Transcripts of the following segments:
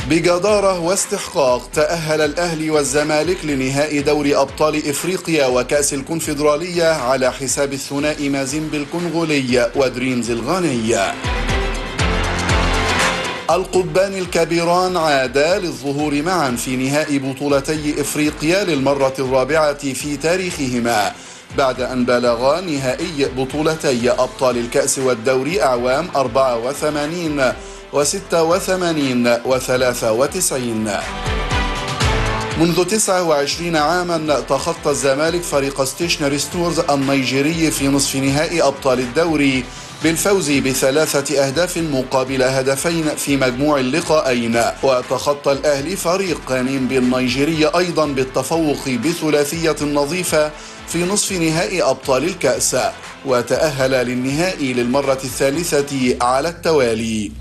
بجدارة واستحقاق تأهل الأهلي والزمالك لنهائي دوري أبطال إفريقيا وكأس الكونفدرالية على حساب الثنائي مازيمبي الكونغولي ودريمز الغاني القطبان الكبيران عادا للظهور معا في نهائي بطولتي إفريقيا للمرة الرابعة في تاريخهما بعد أن بلغا نهائي بطولتي أبطال الكأس والدوري أعوام 84 و86 و93 منذ 29 عاما تخطى الزمالك فريق ستيشنري ستورز النيجيري في نصف نهائي أبطال الدوري بالفوز بثلاثة أهداف مقابل هدفين في مجموع اللقاءين وتخطى الأهلي فريق قانيمبي النيجيري أيضا بالتفوق بثلاثية نظيفة في نصف نهائي أبطال الكأس وتأهل للنهائي للمرة الثالثة على التوالي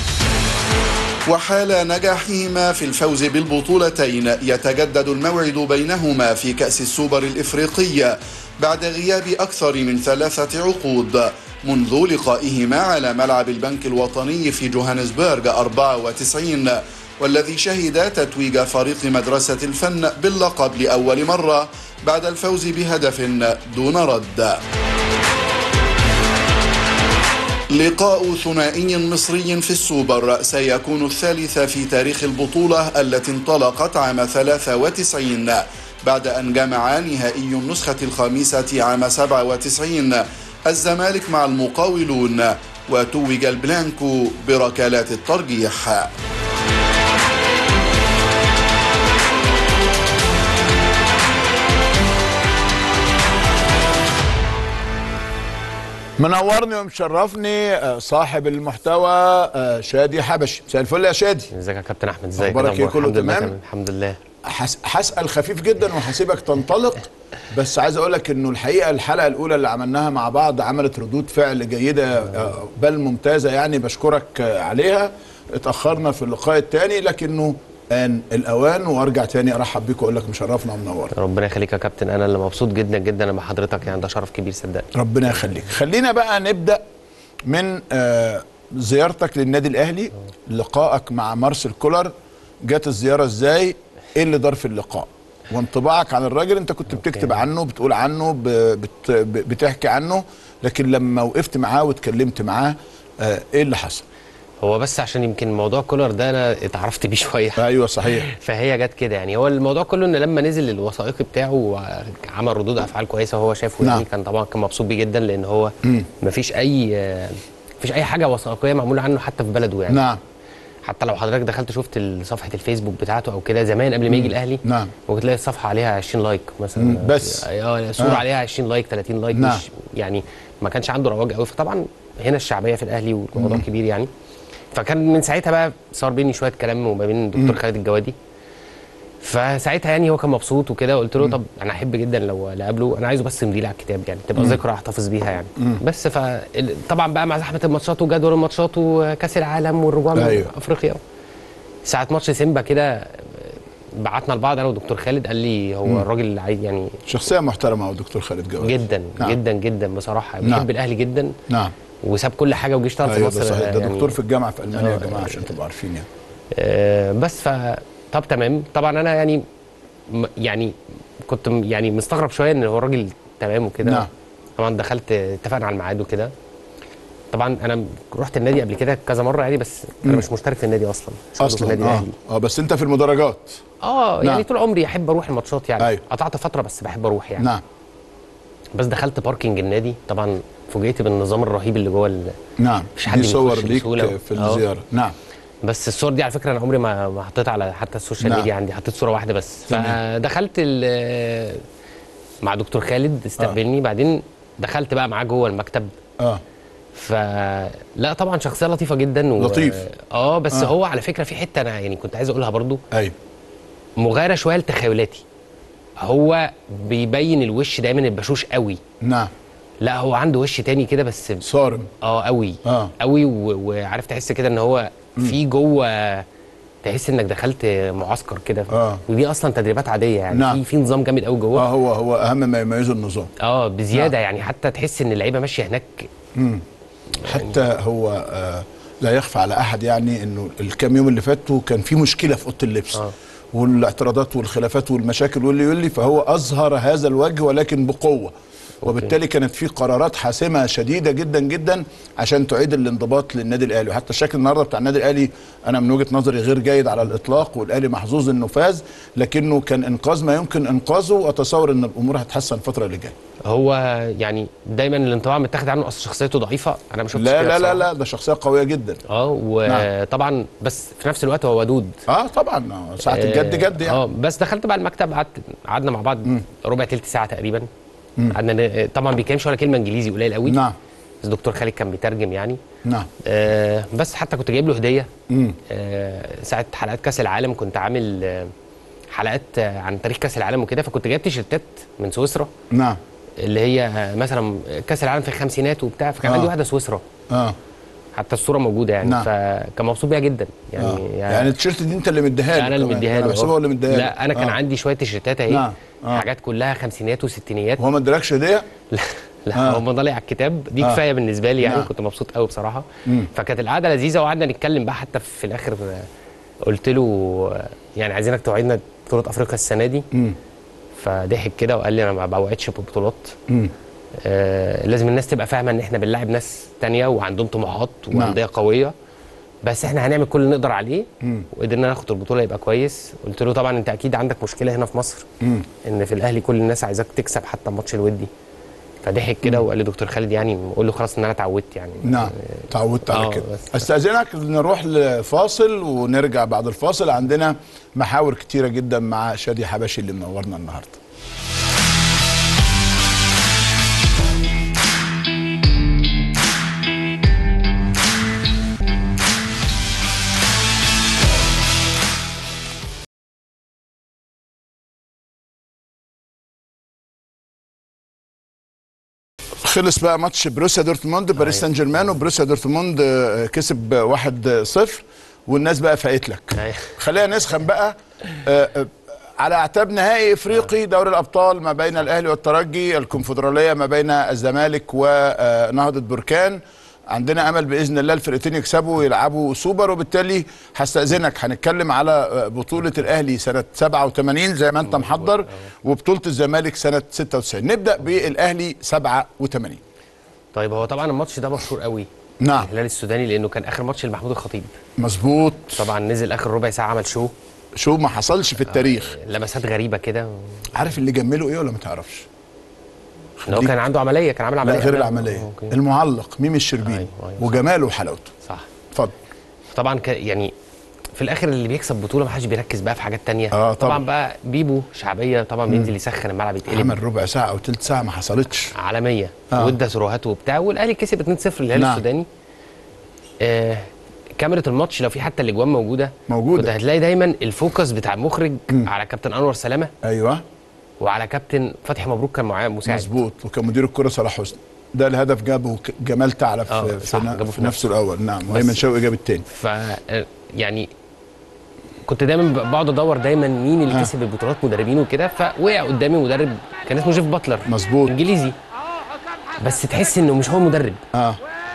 وحال نجاحهما في الفوز بالبطولتين يتجدد الموعد بينهما في كأس السوبر الإفريقي بعد غياب أكثر من ثلاثة عقود منذ لقائهما على ملعب البنك الوطني في جوهانسبرغ 94 والذي شهد تتويج فريق مدرسة الفن باللقب لأول مرة بعد الفوز بهدف دون رد لقاء ثنائي مصري في السوبر سيكون الثالث في تاريخ البطولة التي انطلقت عام 93 بعد أن جمع نهائي النسخة الخامسة عام 97 الزمالك مع المقاولون وتوج البلانكو بركلات الترجيح منورني ومشرفني آه، صاحب المحتوى آه، شادي حبشي مساء الفل يا شادي ازيك يا كابتن احمد ازيك أخبارك الأخبار؟ إيه؟ كله الحمد لله تمام؟ الحمد لله حس- هسأل خفيف جدا وهسيبك تنطلق بس عايز اقول لك انه الحقيقه الحلقه الاولى اللي عملناها مع بعض عملت ردود فعل جيده آه، بل ممتازه يعني بشكرك آه، عليها اتاخرنا في اللقاء الثاني لكنه ان الاوان وارجع تاني ارحب بيك واقول لك مشرفنا ومنورنا ربنا يخليك يا كابتن انا اللي مبسوط جدا جدا مع حضرتك يعني ده شرف كبير صدقني ربنا يخليك خلينا بقى نبدا من آه، زيارتك للنادي الاهلي لقائك مع مارسيل كولر جت الزياره ازاي ايه اللي دار في اللقاء وانطباعك عن الراجل انت كنت بتكتب عنه بتقول عنه ب- بت ب- بتحكي عنه لكن لما وقفت معاه واتكلمت معاه آه، ايه اللي حصل هو بس عشان يمكن موضوع كولر ده انا اتعرفت بيه شويه ايوه صحيح فهي جت كده يعني هو الموضوع كله ان لما نزل الوثائقي بتاعه عمل ردود افعال كويسه وهو شافه نعم. يعني كان طبعا كان مبسوط بيه جدا لان هو مفيش اي مفيش اي حاجه وثائقيه معموله عنه حتى في بلده يعني نعم حتى لو حضرتك دخلت شفت صفحه الفيسبوك بتاعته او كده زمان قبل ما يجي الاهلي نعم. ممكن تلاقي الصفحه عليها 20 لايك مثلا مم، بس. اه صوره آه. عليها 20 لايك 30 لايك نعم. مش يعني ما كانش عنده رواج قوي فطبعا هنا الشعبيه في الاهلي والموضوع كبير يعني فكان من ساعتها بقى صار بيني شويه كلام وما بين الدكتور خالد الجوادي فساعتها يعني هو كان مبسوط وكده قلت له طب انا احب جدا لو اقابله انا عايزه بس يمضي لي على الكتاب يعني تبقى ذكرى احتفظ بيها يعني بس فطبعا بقى مع زحمه الماتشات وجدول الماتشات وكاس العالم والرجوع من أيوه. افريقيا ساعه ماتش سيمبا كده بعتنا لبعض انا والدكتور خالد قال لي هو الراجل عايز يعني شخصيه محترمه هو الدكتور خالد جواد جدا نعم. جدا جدا بصراحه نعم. بيحب الاهلي جدا نعم وساب كل حاجه وجه اشتغل في ايوه مصر ده صحيح ده يعني دكتور في الجامعه في المانيا يا آه، جماعه عشان تبقوا عارفين يعني آه، بس ف طب تمام طبعا انا يعني م- يعني كنت م- يعني مستغرب شويه ان هو الراجل تمام وكده نعم. طبعا دخلت اتفقنا على الميعاد وكده طبعا انا رحت النادي قبل كده كذا مره يعني بس انا مش مشترك في النادي اصلا مش عضو في اصلا النادي اه الاهلي اه بس انت في المدرجات اه نعم. يعني طول عمري احب اروح الماتشات يعني أيوة. قطعت فتره بس بحب اروح يعني نعم بس دخلت باركينج النادي طبعا فوجئت بالنظام الرهيب اللي جوه ال... نعم مفيش حد دي صور بيخش ليك بسهولة. في آه. الزياره نعم بس الصور دي على فكره انا عمري ما ما حطيتها على حتى السوشيال نعم. ميديا عندي حطيت صوره واحده بس تمام. فدخلت ال- مع دكتور خالد استقبلني بعدين دخلت بقى معاه جوه المكتب اه فلا طبعا شخصيه لطيفه جدا و... لطيف. اه بس آه. آه. هو على فكره في حته انا يعني كنت عايز اقولها برضو ايوه مغايره شويه لتخيلاتي هو بيبين الوش دايما البشوش قوي نعم لا هو عنده وش تاني كده بس صارم اه قوي آه. قوي و- وعارف تحس كده ان هو في جوه تحس انك دخلت معسكر كده آه. ودي اصلا تدريبات عاديه يعني نعم. في في نظام جامد قوي اه جوه هو هو اهم ما يميزه النظام اه بزياده نعم. يعني حتى تحس ان اللعيبه ماشيه هناك حتى هو آه لا يخفى على احد يعني انه الكام يوم اللي فاتوا كان في مشكله في اوضه اللبس آه. والاعتراضات والخلافات والمشاكل واللي يقول فهو اظهر هذا الوجه ولكن بقوه وبالتالي كانت في قرارات حاسمه شديده جدا جدا عشان تعيد الانضباط للنادي الاهلي وحتى الشكل النهارده بتاع النادي الاهلي انا من وجهه نظري غير جيد على الاطلاق والاهلي محظوظ انه فاز لكنه كان انقاذ ما يمكن انقاذه واتصور ان الامور هتحسن الفتره اللي جايه هو يعني دايما الانطباع متاخد عنه اصل شخصيته ضعيفه انا ما شفتش لا كده لا لا بصراحة. لا ده شخصيه قويه جدا اه وطبعا بس في نفس الوقت هو ودود اه طبعا آه، ساعه الجد جد يعني اه بس دخلت بقى المكتب قعدت قعدنا مع بعض ربع تلت ساعه تقريبا قعدنا ن- طبعا بيتكلمش ولا كلمه انجليزي قليل قوي نعم بس دكتور خالد كان بيترجم يعني نعم آه بس حتى كنت جايب له هديه مم. آه ساعه حلقات كاس العالم كنت عامل آه حلقات آه عن تاريخ كاس العالم وكده فكنت جايب تيشيرتات من سويسرا نعم اللي هي آه، مثلا كاس العالم في الخمسينات وبتاع فكان آه. عندي واحده سويسرا اه حتى الصوره موجوده يعني نعم. فكان مبسوط بيها جدا يعني, آه. يعني التيشيرت دي انت اللي مديها له انا اللي كمان. مديها انا له بحسبه آه. هو اللي مديها له لا انا كان آه. عندي شويه تيشيرتات اهي نعم. آه. حاجات كلها خمسينات وستينيات وهو ما ادالكش هديه لا لا آه. هو مضالي على الكتاب دي آه. كفايه بالنسبه لي يعني نعم. كنت مبسوط قوي بصراحه مم. فكانت القعده لذيذه وقعدنا نتكلم بقى حتى في الاخر آه، قلت له آه، يعني عايزينك توعدنا بطوله افريقيا السنه دي مم. فضحك كده وقال لي انا ما بوعدش ببطولات مم. آه لازم الناس تبقى فاهمه ان احنا بنلاعب ناس تانية وعندهم طموحات وانديه قويه بس احنا هنعمل كل اللي نقدر عليه مم. وقدرنا ناخد البطوله يبقى كويس قلت له طبعا انت اكيد عندك مشكله هنا في مصر مم. ان في الاهلي كل الناس عايزاك تكسب حتى الماتش الودي فضحك كده وقال لي دكتور خالد يعني قول له خلاص ان انا اتعودت يعني نعم تعودت على آه، كده بس. استاذنك نروح لفاصل ونرجع بعد الفاصل عندنا محاور كتيره جدا مع شادي حبشي اللي منورنا النهارده خلص بقى ماتش بروسيا دورتموند باريس سان جيرمان وبروسيا دورتموند آه، كسب 1-0 والناس بقى فاقت لك أيوة. خلينا نسخن بقى آه، آه، على اعتاب نهائي افريقي دوري الابطال ما بين الاهلي والترجي الكونفدراليه ما بين الزمالك ونهضه بركان عندنا امل باذن الله الفرقتين يكسبوا ويلعبوا سوبر وبالتالي هستاذنك هنتكلم على آه، بطوله الاهلي سنه 87 زي ما انت محضر وبطوله الزمالك سنه 96 نبدا بالاهلي 87 طيب هو طبعا الماتش ده مشهور قوي نعم الهلال السوداني لانه كان اخر ماتش لمحمود الخطيب مظبوط طبعا نزل اخر ربع ساعه عمل شو شو ما حصلش في التاريخ لمسات غريبه كده عارف اللي جمله ايه ولا ما تعرفش ان هو كان عنده عمليه كان عامل لا عمليه غير قبلها. العمليه أوكي. المعلق ميم الشربيني أيوة، أيوة. وجماله وحلاوته صح اتفضل طبعا ك... يعني في الاخر اللي بيكسب بطوله ما حدش بيركز بقى في حاجات تانية آه، طبعا. طبعا بقى بيبو شعبيه طبعا بينزل يسخن الملعب يتقلب عمل ربع ساعه او ثلث ساعه ما حصلتش عالميه آه. وادى سروهات وبتاع والاهلي كسب 2-0 للهلال نعم. السوداني آه كاميرا الماتش لو في حتى الاجوان موجوده موجودة. كنت هتلاقي دايما الفوكس بتاع المخرج على كابتن انور سلامه ايوه وعلى كابتن فتحي مبروك كان معاه مساعد مظبوط وكان مدير الكره صلاح حسني ده الهدف جابه ك- جمال تعلب آه، في, في, صح، ن- جابه في في نفسه الاول نعم وايمن شوقي جاب الثاني ف آه، يعني كنت دايما ب- بقعد ادور دايما مين اللي آه. كسب البطولات مدربين وكده فوقع قدامي مدرب كان اسمه جيف باتلر مظبوط. انجليزي بس تحس انه مش هو المدرب اه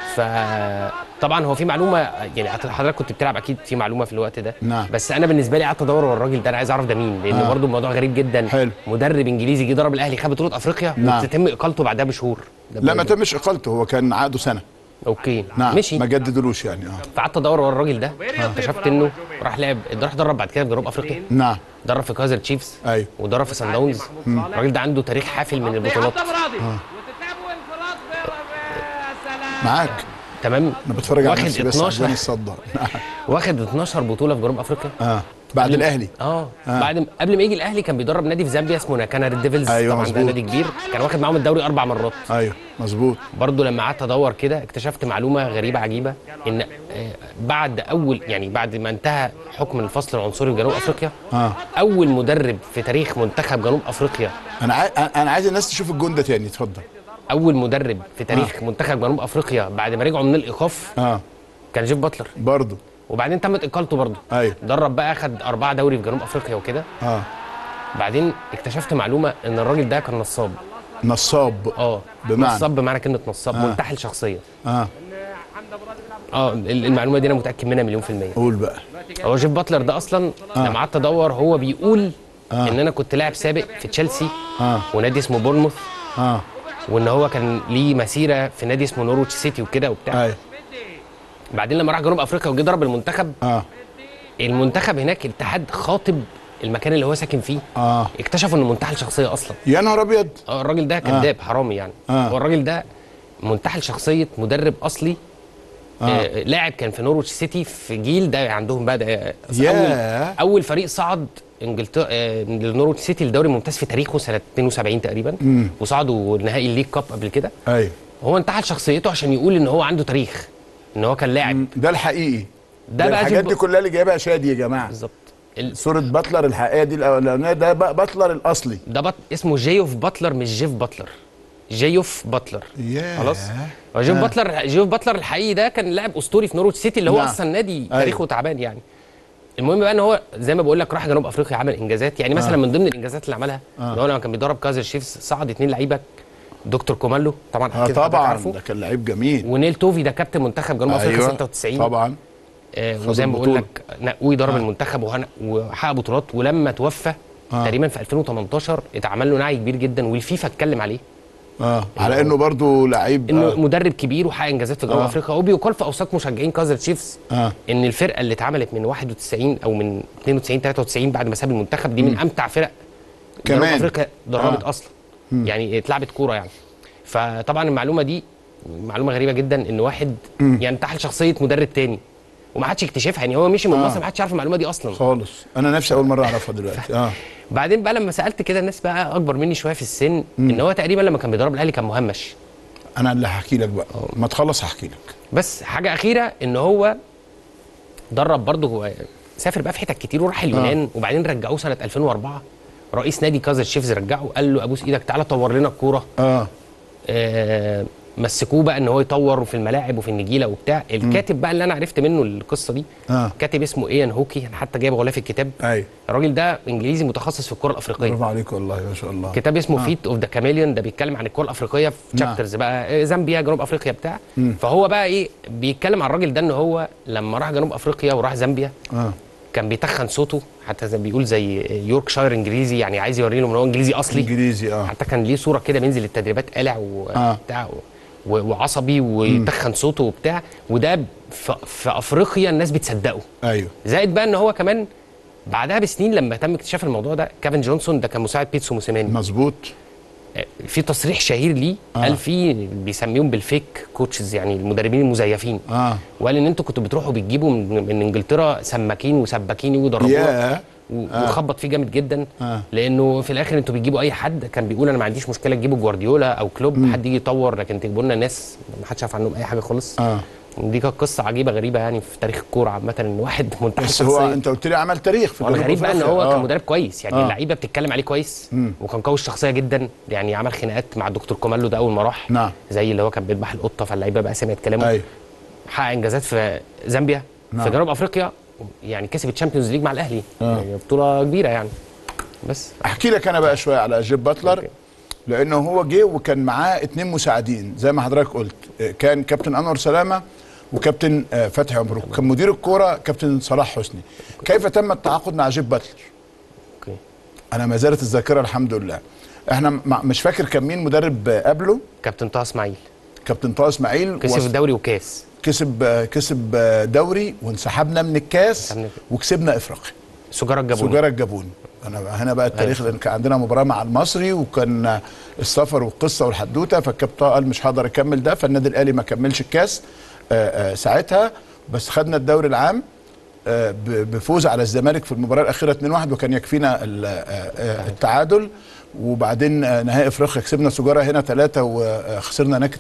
فطبعا هو في معلومه يعني حضرتك كنت بتلعب اكيد في معلومه في الوقت ده نعم. بس انا بالنسبه لي قعدت ادور ورا الراجل ده انا عايز اعرف ده مين لان آه. آه. برضه الموضوع غريب جدا حلو. مدرب انجليزي جه ضرب الاهلي خد بطوله افريقيا نعم. وتتم اقالته بعدها بشهور ده لا ما برضه. تمش اقالته هو كان عقده سنه اوكي نعم مشي ما جددلوش يعني اه فقعدت ادور ورا الراجل ده اكتشفت انه راح لعب راح درب بعد كده في جنوب افريقيا نعم درب في كايزر تشيفز ايوه ودرب في سان داونز الراجل ده عنده تاريخ حافل من البطولات معاك تمام انا بتفرج على واخد نفسي بس 12 عجباني الصدى واخد 12 بطوله في جنوب افريقيا اه بعد الاهلي اه بعد ما- قبل ما يجي الاهلي كان بيدرب نادي في زامبيا اسمه ناكانا ريد ديفلز أيوة، طبعا ده مظبوط. نادي كبير كان واخد معاهم الدوري اربع مرات ايوه مظبوط برضه لما قعدت ادور كده اكتشفت معلومه غريبه عجيبه ان آه، بعد اول يعني بعد ما انتهى حكم الفصل العنصري في جنوب افريقيا اه اول مدرب في تاريخ منتخب جنوب افريقيا انا عاي... انا عايز الناس تشوف الجون ده تاني اتفضل اول مدرب في تاريخ منتخب جنوب افريقيا بعد ما رجعوا من الايقاف اه كان جيف باتلر برضه وبعدين تمت اقالته برضه ايوه درب بقى اخد اربعه دوري في جنوب افريقيا وكده اه بعدين اكتشفت معلومه ان الراجل ده كان نصاب نصاب اه بمعنى؟ نصاب بمعنى كلمه نصاب آه. منتحل شخصيه اه اه ال- المعلومه دي انا متاكد منها مليون في الميه قول بقى هو جيف باتلر ده اصلا لما قعدت ادور هو بيقول ان انا كنت لاعب سابق في تشيلسي اه ونادي اسمه بورنموث اه وان هو كان ليه مسيره في نادي اسمه نورويتش سيتي وكده وبتاع ايوه بعدين لما راح جنوب افريقيا وجه ضرب المنتخب اه المنتخب هناك الاتحاد خاطب المكان اللي هو ساكن فيه اه اكتشفوا انه منتحل شخصيه اصلا يا نهار ابيض اه الراجل ده كذاب حرامي يعني آه. هو الراجل ده منتحل شخصيه مدرب اصلي آه. آه. لاعب كان في نورويتش سيتي في جيل ده عندهم بقى ده ياه. اول اول فريق صعد انجلترا آه لنورويتش سيتي للدوري الممتاز في تاريخه سنه 72 تقريبا مم. وصعدوا نهائي الليج كاب قبل كده ايوه هو انتحل شخصيته عشان يقول ان هو عنده تاريخ ان هو كان لاعب ده الحقيقي ده ده بقى الحاجات جيب- دي كلها اللي جايبها شادي يا جماعه بالظبط ال- صورة باتلر الحقيقية دي الأولانية ده بقى باتلر الأصلي ده بط... اسمه جيوف باتلر مش جيف باتلر جيوف باتلر ياه. خلاص هو جيف آه. باتلر جيف باتلر الحقيقي ده كان لاعب اسطوري في نورويتش سيتي اللي هو نعم. اصلا نادي أيوة. تاريخه تعبان يعني المهم بقى ان هو زي ما بقول لك راح جنوب افريقيا عمل انجازات يعني مثلا من ضمن الانجازات اللي عملها ان هو لما كان بيدرب كايزر شيفز صعد اتنين لعيبه دكتور كومالو طبعا اه أكيد حضرتك طبعا عارفه ده كان لعيب جميل ونيل توفي ده كابتن منتخب جنوب افريقيا أيوة 96 طبعا آه خد وزي ما بقول البطولة. لك نقوي ضرب آه. المنتخب وهن- وحقق بطولات ولما توفى آه. تقريبا في 2018 اتعمل له نعي كبير جدا والفيفا اتكلم عليه اه على انه برضو لعيب انه آه. مدرب كبير وحقق انجازات في جنوب آه. افريقيا وبيقال في اوساط مشجعين كايزر تشيفز اه ان الفرقه اللي اتعملت من 91 او من 92 93 بعد ما ساب المنتخب دي من امتع فرق جنوب كمان. افريقيا دربت آه. اصلا يعني اتلعبت كوره يعني فطبعا المعلومه دي معلومه غريبه جدا ان واحد ينتحل شخصيه مدرب تاني وما حدش يكتشفها يعني هو مشي من آه. مصر ما حدش يعرف المعلومه دي اصلا خالص انا نفسي اول مره اعرفها دلوقتي اه بعدين بقى لما سالت كده الناس بقى اكبر مني شويه في السن ان هو تقريبا لما كان بيدرب الاهلي كان مهمش انا اللي هحكي لك بقى ما تخلص هحكي لك بس حاجه اخيره ان هو درب برضه هو سافر بقى في حتت كتير وراح اليونان وبعدين رجعوه سنه 2004 رئيس نادي كايزر شيفز رجعه قال له ابوس ايدك تعالى طور لنا الكوره اه آه مسكوه بقى ان هو يطور في الملاعب وفي النجيله وبتاع الكاتب بقى اللي انا عرفت منه القصه دي آه. كاتب اسمه ايان هوكي انا حتى جايب غلاف الكتاب ايوه الراجل ده انجليزي متخصص في الكره الافريقيه برافو عليك والله ما شاء الله كتاب اسمه فيت اوف ذا كاميليون ده بيتكلم عن الكره الافريقيه في نعم. تشابترز بقى آه، زامبيا جنوب افريقيا بتاع فهو بقى ايه بيتكلم عن الراجل ده ان هو لما راح جنوب افريقيا وراح زامبيا اه كان بيتخن صوته حتى زي ما بيقول زي يوركشاير انجليزي يعني عايز يوري لهم ان هو انجليزي اصلي انجليزي اه حتى كان ليه صوره كده بينزل التدريبات قالع آه. وبتاع و- وعصبي ويتخن صوته وبتاع وده في, في افريقيا الناس بتصدقه ايوه زائد بقى ان هو كمان بعدها بسنين لما تم اكتشاف الموضوع ده كيفن جونسون ده كان مساعد بيتسو موسيماني مظبوط في تصريح شهير ليه آه. قال فيه بيسميهم بالفيك كوتشز يعني المدربين المزيفين اه وقال ان انتوا كنتوا بتروحوا بتجيبوا من, من انجلترا سماكين وسباكين يجوا يدربوها ياه و- وخبط فيه جامد جدا آه. لانه في الاخر انتوا بتجيبوا اي حد كان بيقول انا ما عنديش مشكله تجيبوا جوارديولا او كلوب حد يجي يطور لكن تجيبوا لنا ناس ما حدش عارف عنهم اي حاجه خالص اه دي كانت قصه عجيبه غريبه يعني في تاريخ الكوره عامه ان واحد منتخب بس هو انت قلت لي عمل تاريخ في هو جنوب الغريب بقى ان أفريقيا. هو آه. كان مدرب كويس يعني آه. اللعيبه بتتكلم عليه كويس وكان قوي الشخصيه جدا يعني عمل خناقات مع الدكتور كومالو ده اول ما راح نعم. زي اللي هو كان بيذبح القطه فاللعيبه بقى سمعت كلامه ايوه حقق انجازات في زامبيا نعم. في جنوب افريقيا يعني كسب الشامبيونز ليج مع الاهلي آه. يعني بطوله كبيره يعني بس احكي لك انا بقى شويه على جيب باتلر أوكي. لانه هو جه وكان معاه اتنين مساعدين زي ما حضرتك قلت آه، كان كابتن انور سلامه وكابتن آه، فتحي مبروك كان مدير الكوره كابتن صلاح حسني كيف تم التعاقد مع جيب باتلر اوكي انا ما زالت الذاكره الحمد لله احنا مع- مش فاكر كان مين مدرب آه، قبله كابتن طه اسماعيل كابتن طه اسماعيل كسب وص- الدوري وكاس كسب آه، كسب آه، دوري وانسحبنا من الكاس انسحبنا. وكسبنا افريقيا سجارة الجابوني سجارة الجابوني انا هنا بقى التاريخ لان كان عندنا مباراه مع المصري وكان السفر والقصه والحدوته فالكابتن قال مش هقدر اكمل ده فالنادي الاهلي ما كملش الكاس آه، آه، ساعتها بس خدنا الدوري العام آه، ب- بفوز على الزمالك في المباراه الاخيره 2-1 وكان يكفينا ال- آه، آه، التعادل وبعدين آه، نهائي افريقيا كسبنا سجاره هنا ثلاثه وخسرنا هناك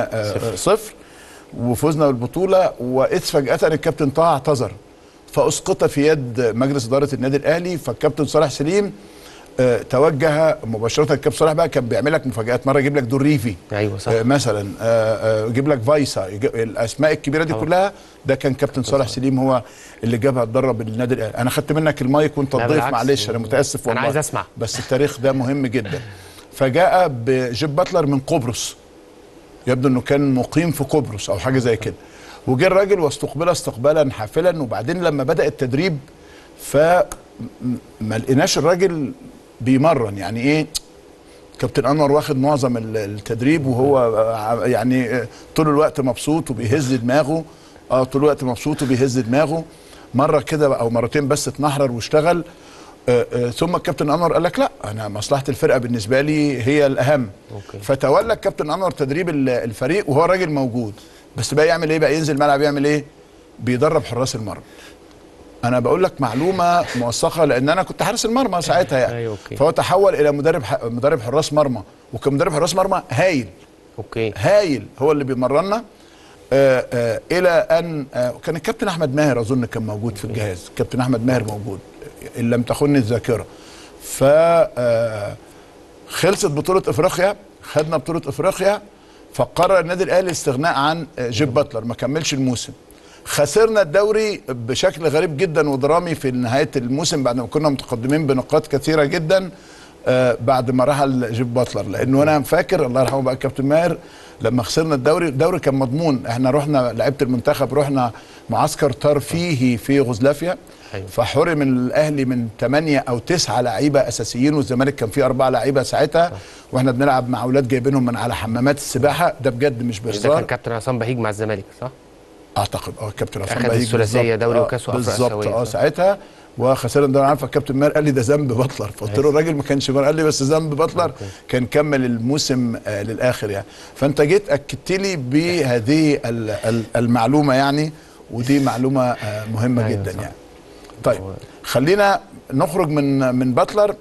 2 صفر وفوزنا بالبطوله واذ فجاه الكابتن طه اعتذر فاسقط في يد مجلس اداره النادي الاهلي فالكابتن صالح سليم آه، توجه مباشره الكابتن صالح بقى كان بيعمل لك مفاجات مره يجيب لك دوريفي ايوه صح آه، مثلا آه، آه، يجيب لك فايسا يجيب الاسماء الكبيره دي طبعا. كلها ده كان كابتن صالح سليم هو اللي جابها تدرب النادي الاهلي انا خدت منك المايك وانت لا الضيف بالعكس. معلش انا متاسف أنا والله عايز أسمع. بس التاريخ ده مهم جدا فجاء بجيب باتلر من قبرص يبدو انه كان مقيم في قبرص او حاجه زي كده وجه الراجل واستقبل استقبالا حافلا وبعدين لما بدا التدريب فما لقيناش الراجل بيمرن يعني ايه كابتن انور واخد معظم ال- التدريب وهو آه، يعني آه، طول الوقت مبسوط وبيهز دماغه اه طول الوقت مبسوط وبيهز دماغه مره كده او مرتين بس اتنحرر واشتغل آه، آه، ثم الكابتن انور قال لك لا انا مصلحه الفرقه بالنسبه لي هي الاهم أوكي. فتولى الكابتن انور تدريب ال- الفريق وهو راجل موجود بس بقى يعمل ايه بقى ينزل الملعب يعمل ايه بيدرب حراس المرمى انا بقول لك معلومه موثقه لان انا كنت حارس المرمى ساعتها يعني أيوة، أوكي. فهو تحول الى مدرب ح... مدرب حراس مرمى وكمدرب حراس مرمى هايل اوكي هايل هو اللي بيمرنا آه آه الى ان آه كان الكابتن احمد ماهر اظن كان موجود في الجهاز كابتن احمد ماهر موجود ان لم تخني الذاكره ف آه خلصت بطوله افريقيا خدنا بطوله افريقيا فقرر النادي الاهلي الاستغناء عن آه، جيب باتلر ما كملش الموسم خسرنا الدوري بشكل غريب جدا ودرامي في نهايه الموسم بعد ما كنا متقدمين بنقاط كثيره جدا آه بعد ما رحل جيب باتلر لانه انا فاكر الله يرحمه بقى الكابتن ماهر لما خسرنا الدوري الدوري كان مضمون احنا رحنا لعيبه المنتخب رحنا معسكر ترفيهي في غوزلافيا أيوة. فحرم الاهلي من ثمانية او تسعة لعيبه اساسيين والزمالك كان فيه اربعه لعيبه ساعتها واحنا بنلعب مع اولاد جايبينهم من على حمامات السباحه ده بجد مش ده كان بهزار كابتن عصام بهيج مع الزمالك صح؟ اعتقد اه كابتن عصام أخد بهيج الثلاثية بالظبط. دوري آه، وكاس وأفريقيا بالظبط آسيوية، اه صح. ساعتها وخسرنا الدوري عارف الكابتن ماهر قال لي ده ذنب بطلر فقلت له الراجل ما كانش قال لي بس ذنب بطلر كان كمل الموسم آه للاخر يعني فانت جيت اكدت لي بهذه ال- ال- المعلومه يعني ودي معلومه آه مهمه أيوة، جدا صح. يعني طيب خلينا نخرج من من باتلر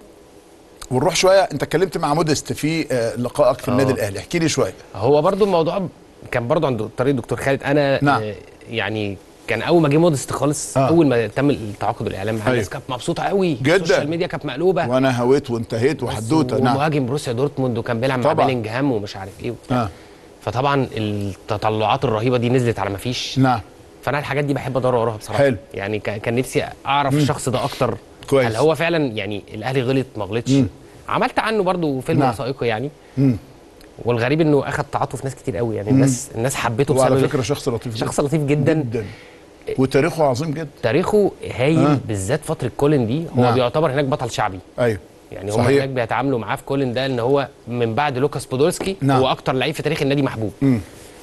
ونروح شويه انت اتكلمت مع مودست في آه لقائك في النادي آه. الاهلي احكي لي شويه هو برضو الموضوع كان برضو عند طريق دكتور خالد انا نعم. آه، يعني كان اول ما جه مودست خالص آه. آه. اول ما تم التعاقد الاعلامي مع أيوة. الناس كانت مبسوطه قوي جداً. السوشيال ميديا كانت مقلوبه وانا هويت وانتهيت وحدوته نعم ومهاجم بروسيا دورتموند وكان بيلعب مع طبعاً. بيلينجهام ومش عارف ايه وبتاع آه. فطبعا التطلعات الرهيبه دي نزلت على ما فيش نعم فانا الحاجات دي بحب ادور وراها بصراحه حلو. يعني كا- كان نفسي اعرف الشخص ده اكتر كويس. هل هو فعلا يعني الاهلي غلط ما غلطش عملت عنه برضو فيلم نعم. وثائقي يعني مم. والغريب انه اخذ تعاطف ناس كتير قوي يعني الناس الناس حبته وعلى بسبب فكره شخص لطيف شخص لطيف جدا جدا وتاريخه عظيم جدا تاريخه هايل آه. بالذات فتره كولن دي هو نعم. بيعتبر هناك بطل شعبي ايوه يعني هم صحيح. هناك بيتعاملوا معاه في كولن ده ان هو من بعد لوكاس بودولسكي نعم. هو اكتر لعيب في تاريخ النادي محبوب مم.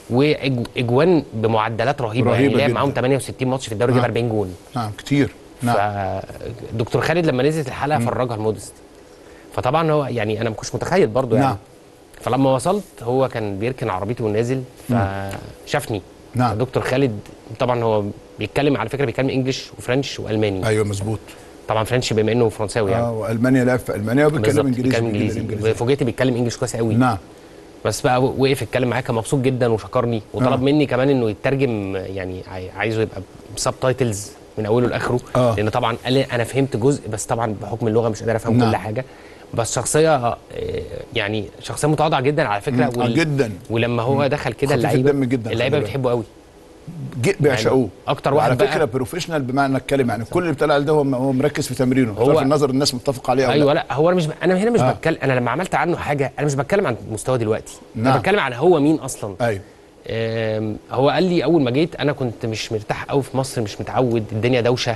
واجوان بمعدلات رهيبه, رهيبة يعني لعب جداً. معاهم 68 ماتش في الدوري جاب نعم. 40 جون نعم كتير نعم فدكتور خالد لما نزلت الحلقه فرجها المودست فطبعا هو يعني انا ما كنتش متخيل برضو يعني نعم. فلما وصلت هو كان بيركن عربيته ونازل فشافني نعم. دكتور خالد طبعا هو بيتكلم على فكره بيتكلم انجلش وفرنش والماني ايوه مظبوط طبعا فرنش بما انه فرنساوي يعني اه والمانيا لعب في المانيا وبيتكلم بالظبط، انجليزي بيتكلم جداً انجليزي فوجئت بيتكلم انجلش كويس قوي نعم بس بقى وقف اتكلم معايا كان مبسوط جدا وشكرني وطلب آه. مني كمان انه يترجم يعني عاي- عايزه يبقى بسب تايتلز من اوله لاخره آه. لان طبعا قال لي انا فهمت جزء بس طبعا بحكم اللغه مش قادر افهم نعم. كل حاجه بس شخصيه آه، يعني شخصيه متواضعه جدا على فكره مم. آه، جدا. ولما هو دخل كده خفيف اللعيبه الدم جدا، اللعيبه خلي بالك. بتحبه قوي جي- بيعشقوه أكتر وعلى واحد بقى- فكره بروفيشنال بمعنى الكلمه يعني كل اللي بيطلع عليه ده هو هو مركز في تمرينه هو- هو في النظر الناس متفق عليه أو لا. ايوه لا هو انا مش ب... انا هنا مش آه. بتكلم انا لما عملت عنه حاجه انا مش بتكلم عن مستواه دلوقتي نعم. انا بتكلم عن هو مين اصلا ايوه آم، هو قال لي اول ما جيت انا كنت مش مرتاح قوي في مصر مش متعود الدنيا دوشه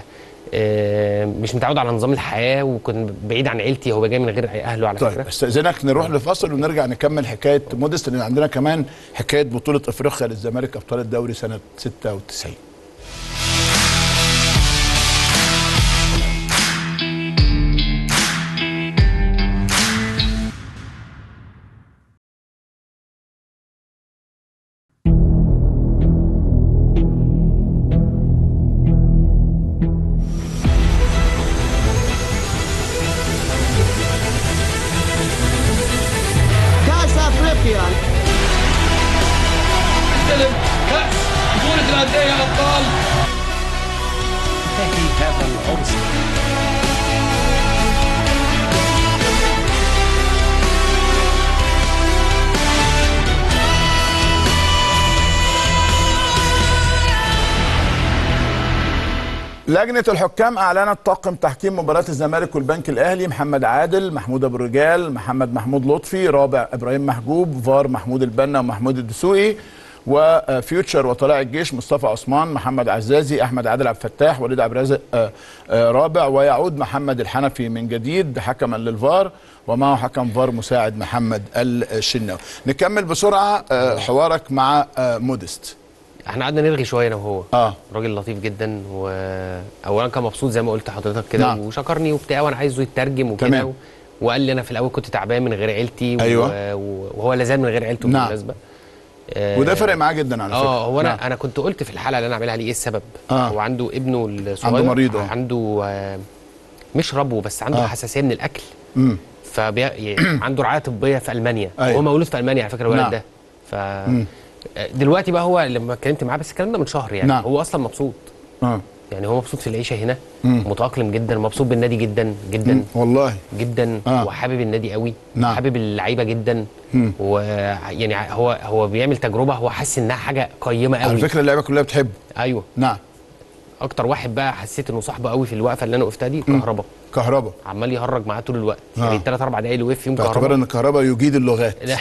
آم، مش متعود على نظام الحياه وكنت بعيد عن عيلتي هو جاي من غير اهله على طيب فكره استاذنك نروح لفاصل ونرجع نكمل حكايه مودست لان عندنا كمان حكايه بطوله افريقيا للزمالك ابطال الدوري سنه 96 كاس افريقيا استلم كأس بطولة الأندية يا أبطال انتهي هذا العرس لجنة الحكام أعلنت طاقم تحكيم مباراة الزمالك والبنك الأهلي محمد عادل محمود أبو الرجال محمد محمود لطفي رابع إبراهيم محجوب فار محمود البنا ومحمود الدسوقي وفيوتشر وطلائع الجيش مصطفى عثمان محمد عزازي احمد عادل عبد الفتاح وليد عبد الرازق آه، آه، رابع ويعود محمد الحنفي من جديد حكما للفار ومعه حكم فار مساعد محمد الشناوي نكمل بسرعه آه، حوارك مع آه، مودست احنا قعدنا نرغي شويه انا وهو اه راجل لطيف جدا واولا كان مبسوط زي ما قلت لحضرتك كده نعم. وشكرني وبتاع وانا عايزه يترجم وكده تمام. و... وقال لي انا في الاول كنت تعبان من غير عيلتي و... أيوة. و... وهو لا زال من غير عيلته نعم. بالمناسبه آه، وده فرق معاه جدا على فكره اه هو انا نعم. انا كنت قلت في الحلقه اللي انا عاملها ليه ايه السبب آه. هو عنده ابنه الصغير عنده مريض، آه. عنده آه، مش ربو بس عنده آه. حساسيه من الاكل مم. فبي... عنده رعايه طبيه في المانيا أيوة. وهو مولود في المانيا على فكره الولد نعم. ده ف دلوقتي بقى هو لما اتكلمت معاه بس الكلام ده من شهر يعني نعم. هو اصلا مبسوط اه يعني هو مبسوط في العيشه هنا متاقلم جدا مبسوط بالنادي جدا جدا والله جدا آه. وحابب النادي قوي نعم. حابب اللعيبه جدا ويعني هو هو بيعمل تجربه هو حاسس انها حاجه قيمه على قوي فكره اللعيبه كلها بتحبه ايوه نعم اكتر واحد بقى حسيت انه صاحبه قوي في الوقفه اللي انا وقفتها دي كهربا كهربا عمال يهرج معاه طول الوقت آه. يعني الثلاث اربع دقايق اللي وقف فيهم باعتبار كهربا ان كهربا يجيد اللغات لا.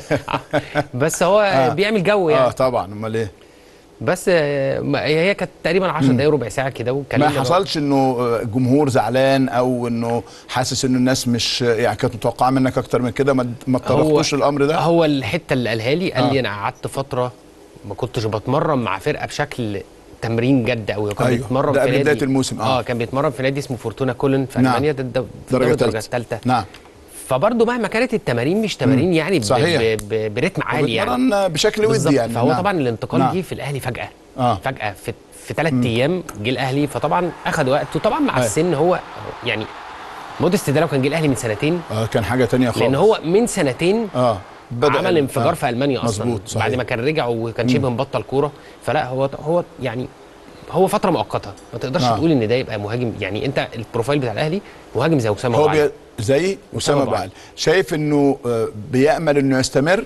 بس هو آه. بيعمل جو اه يعني طبعا امال ايه بس آه، ما- هي كانت تقريبا 10 دقايق ربع ساعه كده ما وكلمنا بقى. حصلش انه الجمهور زعلان او انه حاسس انه الناس مش يعني كانت متوقعه منك اكتر من كده ما ما طرقتوش الامر ده هو الحته اللي قالها لي قال آه. لي انا قعدت فتره ما كنتش بتمرن مع فرقه بشكل تمرين جد قوي هو كان أيوه. بيتمرن ده في قبل نادي بداية الموسم، آه. اه كان بيتمرن في نادي اسمه فورتونا كولن في نعم. المانيا ده ده درجه الدرجه ثالثه الثالثه نعم فبرضه مهما كانت التمارين مش تمارين يعني ب- صحيح. ب- ب- برتم عالي يعني بيتمرن بشكل بالظبط. ودي يعني فهو نعم. طبعا الانتقال نعم. جه في الاهلي فجاه آه. فجاه في في ثلاث ايام جه الاهلي فطبعا اخذ وقت وطبعا مع أيوه. السن هو يعني مودست ده لو كان جه الاهلي من سنتين اه كان حاجه تانية خالص لان هو من سنتين اه عمل انفجار آه. في المانيا اصلا مظبوط صحيح. بعد ما كان رجع وكان شبه مبطل كوره فلا هو هو يعني هو فتره مؤقته ما تقدرش آه. تقول ان ده يبقى مهاجم يعني انت البروفايل بتاع الاهلي مهاجم زي اسامه هو أبو علي. بي... زي اسامه أبو علي. بعل شايف انه آه، بيامل انه يستمر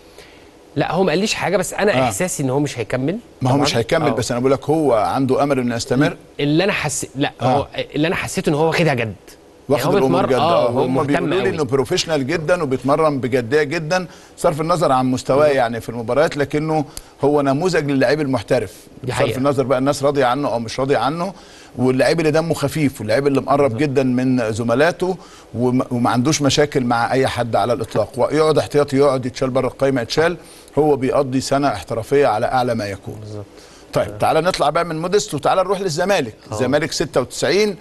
لا هو ما قاليش حاجه بس انا آه. احساسي ان هو مش هيكمل ما هو طبعاً. مش هيكمل آه. بس انا بقول لك هو عنده امل انه يستمر اللي انا حسيت لا آه. هو اللي انا حسيته ان هو واخدها جد واخد هو الامور بيتمر- جد اه اه هو هم مهتم بيقولوا لي قوي. انه بروفيشنال جدا وبيتمرن بجديه جدا صرف النظر عن مستواه يعني في المباريات لكنه هو نموذج للاعيب المحترف دي صرف حقيقة. النظر بقى الناس راضيه عنه او مش راضيه عنه واللاعب اللي دمه خفيف واللاعب اللي مقرب جدا من زملاته وما, وما عندوش مشاكل مع اي حد على الاطلاق ويقعد احتياطي يقعد يتشال بره القايمه يتشال هو بيقضي سنه احترافيه على اعلى ما يكون بالظبط طيب تعالى نطلع بقى من مودست وتعالى نروح للزمالك الزمالك 96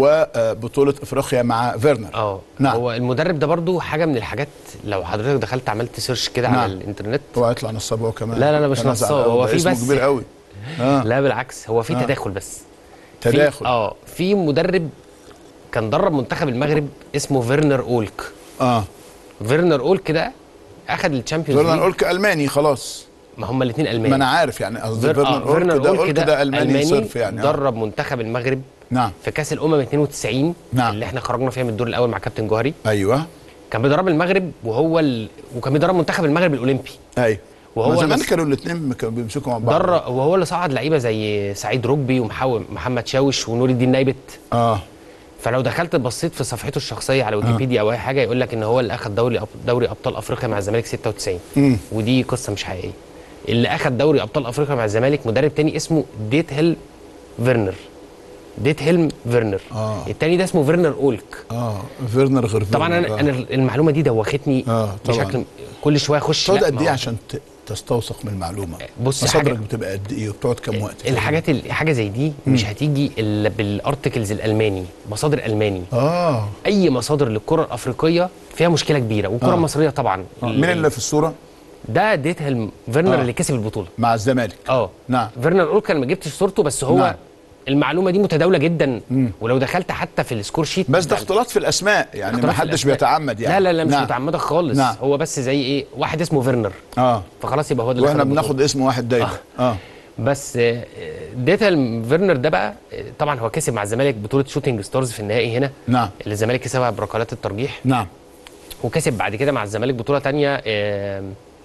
وبطولة افريقيا مع فيرنر اه نعم. هو المدرب ده برضو حاجه من الحاجات لو حضرتك دخلت عملت سيرش كده نعم. على الانترنت هو هيطلع نصاب هو كمان لا، لا، لا، مش أنا أزعل نصاب، أوي، هو ده في اسمه بس- كبير قوي اه لا بالعكس هو في آه. تداخل بس في- تداخل اه في مدرب كان درب منتخب المغرب اسمه فيرنر اولك اه فيرنر اولك ده اخذ الشامبيونز فيرنر ليج اولك الماني خلاص ما هم الاثنين الماني ما انا عارف يعني قصدي فير- آه، فيرنر اولك ده أولك اولك ده الماني صرف يعني آه. درب منتخب المغرب نعم في كاس الامم 92 نعم. اللي احنا خرجنا فيها من الدور الاول مع كابتن جوهري ايوه كان بيدرب المغرب وهو ال... وكان بيدرب منتخب المغرب الاولمبي ايوه وهو وهو زمان اللي- كانوا الاثنين كانوا بيمسكوا مع بعض در وهو اللي صعد لعيبه زي سعيد ركبي ومحمد شاوش ونور الدين نايبت اه فلو دخلت بصيت في صفحته الشخصيه على ويكيبيديا او اي حاجه يقول لك ان هو اللي اخذ دوري أب... دوري ابطال افريقيا مع الزمالك 96 مم. ودي قصه مش حقيقيه اللي اخذ دوري ابطال افريقيا مع الزمالك مدرب تاني اسمه ديت هيل فيرنر ديت هيلم فيرنر آه. التاني ده اسمه فيرنر اولك اه فيرنر غير طبعا فيرنر، انا آه. انا المعلومه دي دوختني آه، طبعاً. بشكل كل شويه اخش تقعد لا، قد ما ايه هو- عشان ت- تستوثق من المعلومه بص، مصادرك حاجة- بتبقى قد ايه وبتقعد كام وقت الحاجات ال- حاجه زي دي مش هتيجي الا بالارتكلز الالماني مصادر الماني اه اي مصادر للكره الافريقيه فيها مشكله كبيره والكره آه. المصريه طبعا آه. مين اللي في الصوره ده ديتهل فيرنر آه. اللي كسب البطوله مع الزمالك اه نعم فيرنر اولك انا ما جبتش صورته بس هو نعم. المعلومه دي متداوله جدا ولو دخلت حتى في السكور شيت بس ده بتاع- اختلاط في الاسماء يعني ما اختلاف في حدش الأسماء. بيتعمد يعني لا لا لا مش نعم. متعمده خالص نعم. هو بس زي ايه واحد اسمه فيرنر اه فخلاص يبقى هو ده اللي واحنا خد البطولة. بناخد اسم واحد دايما اه بس آه، ديتال فيرنر ده بقى آه، طبعا هو كسب مع الزمالك بطوله شوتنج ستارز في النهائي هنا نعم اللي الزمالك كسبها بركلات الترجيح نعم وكسب بعد كده مع الزمالك بطوله تانية آه،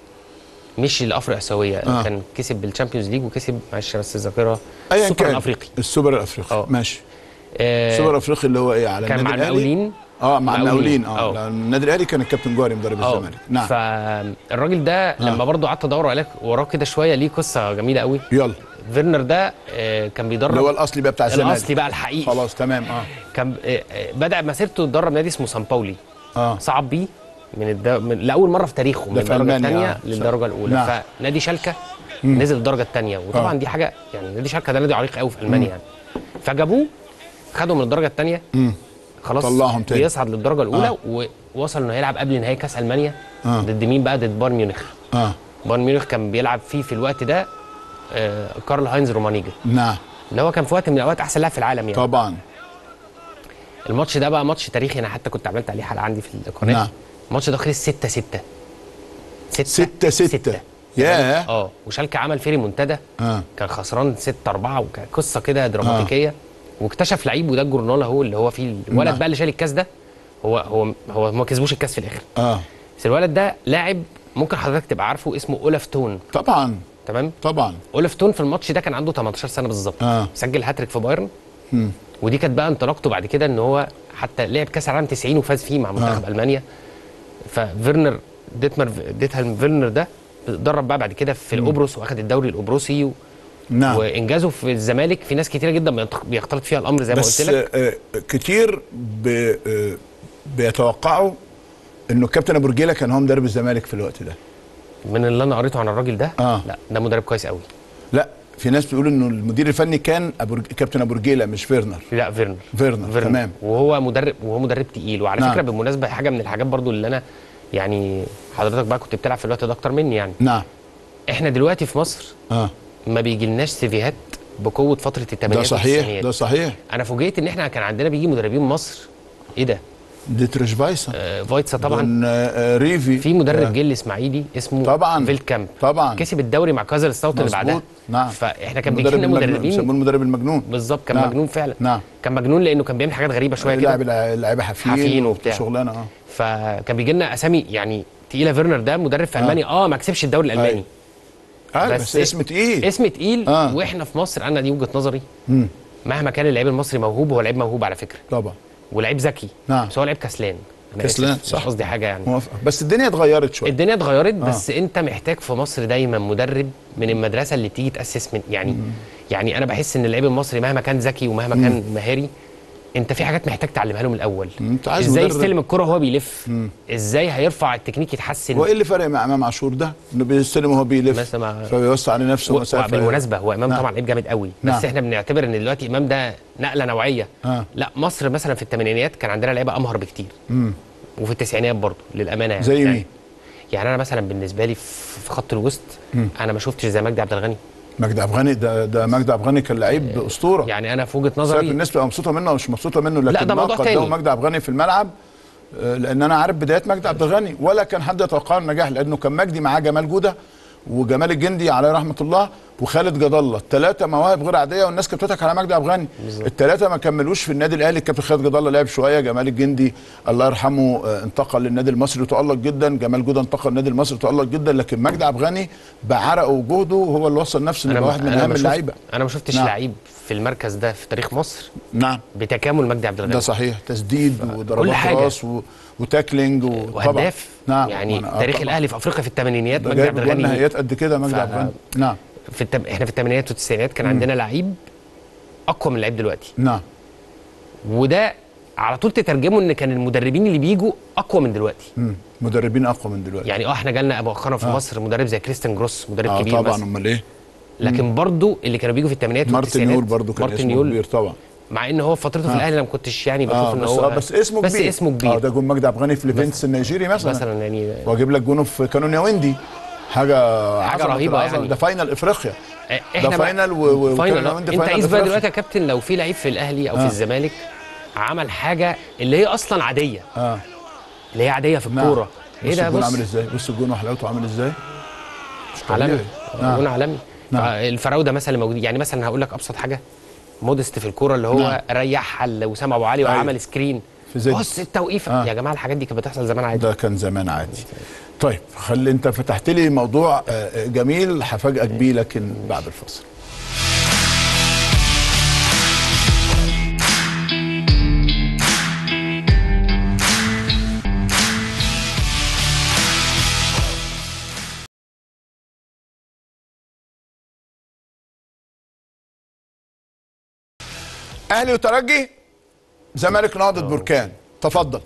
مش الافرو اسيويه آه. آه. كان كسب بالشامبيونز ليج وكسب معلش بس الذاكره ايا السوبر كان الافريقي السوبر الافريقي آه. ماشي آه، السوبر الافريقي اللي هو ايه على كان مع النادي الاهلي المقاولين اه مع المقاولين اه آه. لأن النادي الاهلي كان الكابتن جوهري مدرب اه الزمالك نعم فالراجل ده لما برضو قعدت ادور عليه وراه كده شويه ليه قصه جميله قوي يلا فيرنر ده آه، كان بيدرب اللي هو الاصلي بقى بتاع الزمالك الاصلي بقى الحقيقي خلاص تمام اه كان آه، آه، بدا مسيرته يتدرب نادي اسمه سان باولي اه صعد بيه من, الد... من لاول مره في تاريخه من في الدرجه ألمانيا، الثانيه آه. للدرجه الاولى نعم. فنادي شالكه نزل الدرجه الثانيه وطبعا آه. دي حاجه يعني نادي شالكه ده نادي عريق قوي في المانيا يعني فجابوه خدوا من الدرجه الثانيه خلاص طلعهم تاني. بيصعد للدرجه الاولى آه. ووصل انه هيلعب قبل نهائي كاس المانيا آه. ضد مين بقى ضد بايرن ميونخ اه بايرن ميونخ كان بيلعب فيه في الوقت ده آه كارل هاينز رومانيجا نعم اللي هو كان في وقت من الاوقات احسن لاعب في العالم يعني طبعا الماتش ده بقى ماتش تاريخي انا حتى كنت عملت عليه حلقه عندي في القناه نعم. الماتش ده خلص 6 6 ستة ستة. ياه. اه وشالكه عمل فيه منتدى اه كان خسران 6 4 وكان قصه كده دراماتيكيه واكتشف لعيب وده الجورنال اهو اللي هو فيه الولد نعم. بقى اللي شال الكاس ده هو هو هو ما كسبوش الكاس في الاخر اه بس الولد ده لاعب ممكن حضرتك تبقى عارفه اسمه اولاف تون طبعا تمام طبعا اولاف تون في الماتش ده كان عنده 18 سنه بالظبط آه. سجل هاتريك في بايرن ودي كانت بقى انطلاقته بعد كده ان هو حتى لعب كاس العالم 90 وفاز فيه مع منتخب آه. المانيا ففيرنر ديتمر ديتهلم فيرنر ده درب بقى بعد كده في القبرص واخد الدوري القبرصي و... نعم وانجازه في الزمالك في ناس كتيره جدا بينط- بيختلط فيها الامر زي ما بس قلت لك آه كتير ب آه بيتوقعوا انه الكابتن ابو رجيله كان هو مدرب الزمالك في الوقت ده من اللي انا قريته عن الراجل ده آه. لا ده مدرب كويس قوي لا في ناس بيقولوا انه المدير الفني كان أبو رج... كابتن ابو رجيله مش فيرنر لا فيرنر فيرنر، تمام. وهو مدرب وهو مدرب تقيل وعلى نعم. فكره بالمناسبه حاجه من الحاجات برضو اللي انا يعني حضرتك بقى كنت بتلعب في الوقت ده اكتر مني يعني نعم احنا دلوقتي في مصر اه ما بيجيلناش سيفيهات بقوه فتره ده الثمانينات صحيح والتسعينات. ده صحيح انا فوجئت ان احنا كان عندنا بيجي مدربين مصر ايه ده ديتريش فايسا آه فايتسا طبعا طبعا آه ريفي في مدرب آه. جه الاسماعيلي اسمه طبعا. فيلد كامب طبعا كسب الدوري مع كايزر ستاوت اللي مظبوط. بعدها نعم فاحنا كان المدرب بيجي لنا المجنون، مدربين بيسموه المدرب المجنون بالظبط كان نعم. مجنون فعلا نعم كان مجنون لانه كان بيعمل حاجات غريبه شويه لاعب كده لعيبه حافين حافين وبتاع. شغلانه اه فكان بيجي لنا اسامي يعني تقيله فيرنر ده مدرب في المانيا اه ما كسبش الدوري الالماني أيوة. آه بس, اسم تقيل اسم تقيل آه. واحنا في مصر انا دي وجهه نظري مهما كان اللعيب المصري موهوب هو لعيب موهوب على فكره طبعا ولعيب ذكي نعم. بس هو لعيب كسلان أنا كسلان، آسف، صح. مش قصدي حاجه يعني موافق بس الدنيا اتغيرت شويه الدنيا اتغيرت بس انت محتاج في مصر دايما مدرب من المدرسه اللي تيجي تاسس من يعني يعني انا بحس ان اللعيب المصري مهما كان ذكي ومهما كان مهاري انت في حاجات محتاج تعلمها له من الاول انت عايز ازاي مدرب- يستلم الكره وهو بيلف ازاي هيرفع التكنيك يتحسن هو ايه اللي فرق مع امام عاشور ده؟ انه بيستلم وهو بيلف مثلا مع- فبيوسع لنفسه و- مسافه بالمناسبه هو امام نعم. طبعا لعيب جامد قوي نعم. بس احنا بنعتبر ان دلوقتي امام ده نقله نوعيه آه. لا مصر مثلا في الثمانينات كان عندنا لعيبه امهر بكتير وفي التسعينات برضه للامانه يعني زي يعني مين؟ يعني انا مثلا بالنسبه لي في في خط الوسط انا ما شفتش زي مجدي عبد الغني مجدي عبد الغني ده ده مجدي عبد الغني كان لعيب اسطوره يعني انا في وجهه سيبك نظري الناس تبقى مبسوطه منه او مش مبسوطه منه لكن لا، ده ما موضوع قدمه تاني. مجدي عبد الغني في الملعب آه، لان انا عارف بدايات مجدي عبد الغني ولا كان حد يتوقع النجاح لانه كان مجدي معاه جمال جوده وجمال الجندي عليه رحمه الله وخالد جد الله الثلاثه مواهب غير عاديه والناس كانت بتضحك على مجدي عبد الغني الثلاثه ما كملوش في النادي الاهلي الكابتن خالد جد الله لعب شويه جمال الجندي الله يرحمه آه، انتقل للنادي المصري وتالق جدا جمال جوده انتقل للنادي المصري وتالق جدا لكن مجدي عبد الغني بعرقه وجهده هو اللي وصل نفسه انه انا يبقى واحد من أنا اهم ما شفت- اللعيبه انا ما شفتش نعم. لعيب في المركز ده في تاريخ مصر نعم بتكامل مجدي عبد الغني ده صحيح تسديد وضربات حاجة. راس و... وتاكلينج وطبعا وهداف نعم يعني وأنا- تاريخ طبعاً. الاهلي في افريقيا في الثمانينيات ده مجدي جايب عبد جوان الغني نهائيات قد كده مجدي ف- عبد الغني نعم في التم... احنا في الثمانينات والتسعينات كان عندنا لعيب اقوى من لعيب دلوقتي نعم وده على طول تترجمه ان كان المدربين اللي بيجوا اقوى من دلوقتي مم. مدربين اقوى من دلوقتي يعني اه احنا جالنا مؤخرا في آه. مصر مدرب زي كريستيان جروس مدرب اه كبير طبعا مثلا امال ايه لكن برضو اللي كانوا بيجوا في الثمانينات مارتن والتسعينات يول برضو كان مارتن اسمه يول كبير طبعا مع ان هو في فترته في آه. الاهلي انا ما كنتش يعني بشوف اه ان بس هو آه بس اسمه بس كبير اسمه كبير اه ده جون مجدي عبد الغني في ليفينتس النيجيري مثلا مثلا يعني واجيب لك جونه في كانون ياوندي حاجه حاجة عظمة رهيبة العظمة. يعني. ده فاينل افريقيا آه، ده بقى- فاينل و- و- فاينل وكان آه. عندي انت فاينل قيس بقى أفريقيا. دلوقتي يا كابتن لو في لعيب في الاهلي او في آه. الزمالك عمل حاجه اللي هي اصلا عاديه اه اللي هي عاديه في نعم. الكوره ايه بص ده الجون بص عامل ازاي بص الجون وحلاوته عامل ازاي مش طبيعي. عالمي نعم. جون عالمي نعم. الفراوده مثلا اللي موجودين يعني مثلا هقول لك ابسط حاجه مودست في الكوره اللي هو نعم. ريحها لوسام ابو علي أيوة. وعمل سكرين في زد. بص التوقيفه آه. يا جماعه الحاجات دي كانت بتحصل زمان عادي ده كان زمان عادي طيب خلي انت فتحت لي موضوع آه، جميل هفاجئك بيه لكن بعد الفصل اهلي وترجي زمالك نهضه بركان تفضل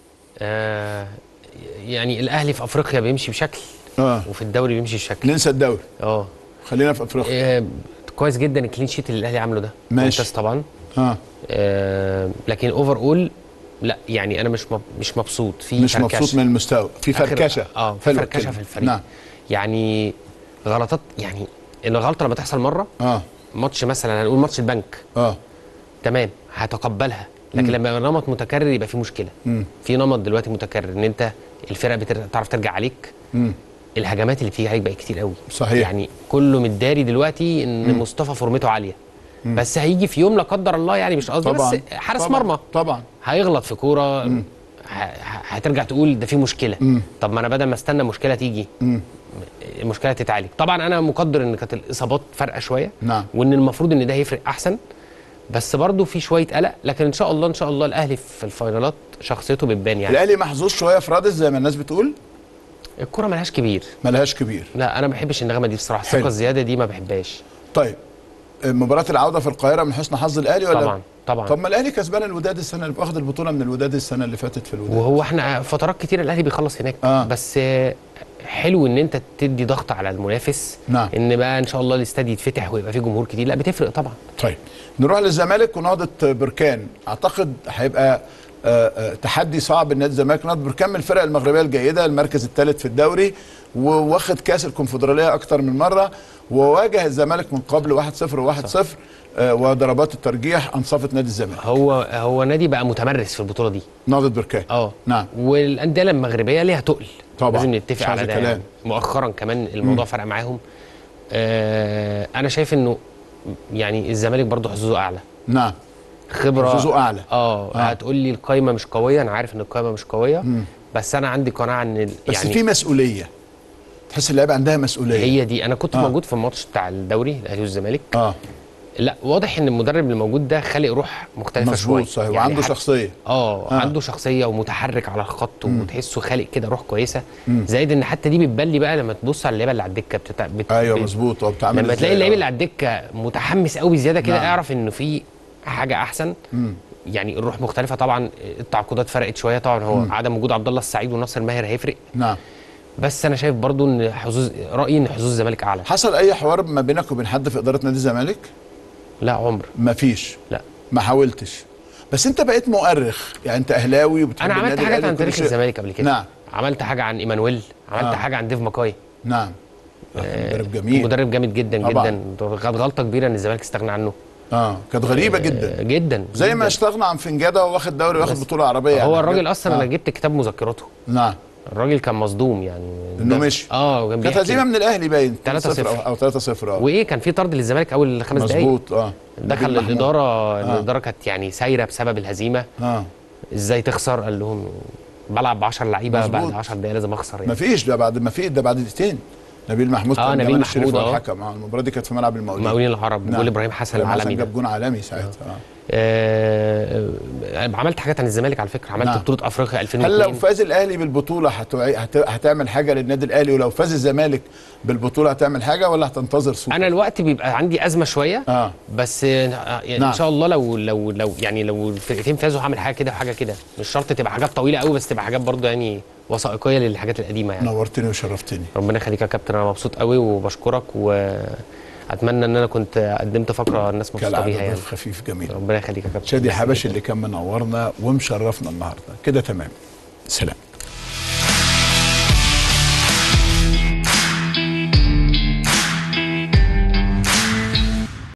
آه يعني الاهلي في افريقيا بيمشي بشكل اه وفي الدوري بيمشي بشكل ننسى الدوري اه خلينا في افريقيا آه، كويس جدا الكلين شيت اللي الاهلي عامله ده ماشي. ممتاز طبعا اه آه لكن اوفر اول لا يعني انا مش مب- مش مبسوط في مش فركشة. مبسوط من المستوى في آخر- فركشه اه في حلوة فركشه الكلمة. في الفريق نعم يعني غلطات يعني الغلطه لما تحصل مره اه ماتش مثلا هنقول ماتش البنك اه تمام هتقبلها لكن لما يبقى نمط متكرر يبقى في مشكله في نمط دلوقتي متكرر ان انت الفرقه بتر- تعرف ترجع عليك مم. الهجمات اللي بتيجي عليك بقت كتير قوي صحيح. يعني كله متداري دلوقتي ان مصطفى فورمته عاليه بس هيجي في يوم لا قدر الله يعني مش قصدي طبعا بس حارس طبعا. مرمى طبعا هيغلط في كوره ه- ه- هترجع تقول ده في مشكله طب ما انا بدل ما استنى مشكله تيجي المشكله تتعالج طبعا انا مقدر ان كانت الاصابات فارقه شويه نعم. وان المفروض ان ده هيفرق احسن بس برضه في شويه قلق لكن ان شاء الله ان شاء الله الاهلي في الفاينالات شخصيته بتبان يعني الاهلي محظوظ شويه في رادس زي ما الناس بتقول الكوره ملهاش كبير ملهاش كبير لا انا ما بحبش النغمه دي بصراحه حلو. الثقه الزياده دي ما بحبهاش طيب مباراة العودة في القاهرة من حسن حظ الأهلي ولا؟ طبعا طبعا طب ما الأهلي كسبان الوداد السنة اللي واخد البطولة من الوداد السنة اللي فاتت في الوداد وهو احنا فترات كتير الاهلي بيخلص هناك آه. بس آه، حلو ان انت تدي ضغط على المنافس نعم. ان بقى ان شاء الله الاستاد يتفتح ويبقى فيه جمهور كتير لا بتفرق طبعا طيب نروح للزمالك ونهضة بركان أعتقد هيبقى آه، آه، تحدي صعب النادي الزمالك نهضة بركان من الفرق المغربية الجيدة المركز الثالث في الدوري وواخد كاس الكونفدرالية أكتر من مرة وواجه الزمالك من قبل 1-0 و1-0 آه، وضربات الترجيح أنصفت نادي الزمالك هو هو نادي بقى متمرس في البطوله دي نهضة بركان اه نعم والانديه المغربيه ليها تقل طبعا. لازم مش نتفق عايز على ده كلام. يعني. مؤخرا كمان الموضوع فرق معاهم آه انا شايف انه يعني الزمالك برضه حظوظه اعلى نعم خبره حظوظه أعلى. اه, آه. هتقول لي القايمه مش قويه انا عارف ان القايمه مش قويه بس انا عندي قناعه ان ال- بس يعني في مسؤولية تحس اللعيبة عندها مسؤولية هي دي انا كنت آه. آه. موجود في الماتش بتاع الدوري الاهلي والزمالك اه لا واضح ان المدرب اللي موجود ده خالق روح مختلفه شويه مظبوط صحيح وعنده حتى- شخصية اه آه. عنده شخصيه ومتحرك على الخط وتحسه خالق كده روح كويسه زائد ان حتى دي بتبان لي بقى لما تبص على اللعيبه اللي على الدكه بتتع... بت... ايوه بت- مظبوط هو بتعمل لما إزاي؟ تلاقي اللعيب آه. اللي على الدكه متحمس قوي بزياده كده نعم. اعرف انه في حاجه احسن يعني الروح مختلفه طبعا التعاقدات فرقت شويه طبعا هو عدم وجود عبد الله السعيد وناصر ماهر هيفرق نعم بس انا شايف برضو ان حظوظ رايي ان حظوظ الزمالك اعلى حصل اي حوار ما بينك وبين حد في اداره نادي الزمالك لا عمر مفيش لا ما حاولتش بس انت بقيت مؤرخ يعني انت اهلاوي وبتحب انا عملت النادي حاجات الأهلي عن وكل تاريخ شيء. الزمالك قبل كده نعم عملت حاجه عن ايمانويل عملت آه. حاجه عن ديف ماكاي نعم مدرب جميل مدرب جامد جدا طبعاً. جدا كانت غلطه كبيره ان الزمالك استغنى عنه اه كانت غريبه جدا آه، جدا زي ما جداً. استغنى عن فنجاده واخد دوري واخد بطوله عربيه هو يعني. الراجل اصلا آه. انا جبت كتاب مذكراته نعم الراجل كان مصدوم يعني انه ده- مشي اه كان كانت بيحكي. هزيمه من الاهلي باين 3-0. 2-0 او أو 3-0 اه وايه كان في طرد للزمالك اول خمس دقايق مظبوط اه دخل نبيل محمود. الاداره الاداره كانت يعني سايره بسبب الهزيمه اه ازاي تخسر قال لهم بلعب ب 10 لعيبه مظبوط. بعد 10 دقايق لازم اخسر يعني ما فيش ده بعد ما في ده بعد دقيقتين نبيل محمود آه، كان نبيل جمال الشريف محمود، هو آه. الحكم اه المباراه دي كانت في ملعب المقاولين مقاولين العرب نعم. جول ابراهيم حسن إبراهيم العالمي ده جاب جون عالمي ساعتها آه. آه آه، عملت حاجات عن الزمالك على فكره عملت نعم. بطوله افريقيا هل 2002 لو فاز الاهلي بالبطوله هتوعي هت... هتعمل حاجه للنادي الاهلي ولو فاز الزمالك بالبطوله هتعمل حاجه ولا هتنتظر سوق انا الوقت بيبقى عندي ازمه شويه اه بس آه، يعني نعم. ان شاء الله لو لو لو يعني لو الفرقتين فازوا هعمل حاجه كده وحاجه كده مش شرط تبقى حاجات طويله قوي بس تبقى حاجات برضو يعني وثائقيه للحاجات القديمه يعني نورتني وشرفتني ربنا يخليك يا كابتن انا مبسوط قوي وبشكرك واتمنى ان انا كنت قدمت فقره الناس مبسوطه كالعاده بيها يعني ضيف خفيف جميل ربنا يخليك يا كابتن شادي حبش اللي كان منورنا ومشرفنا النهارده كده تمام سلام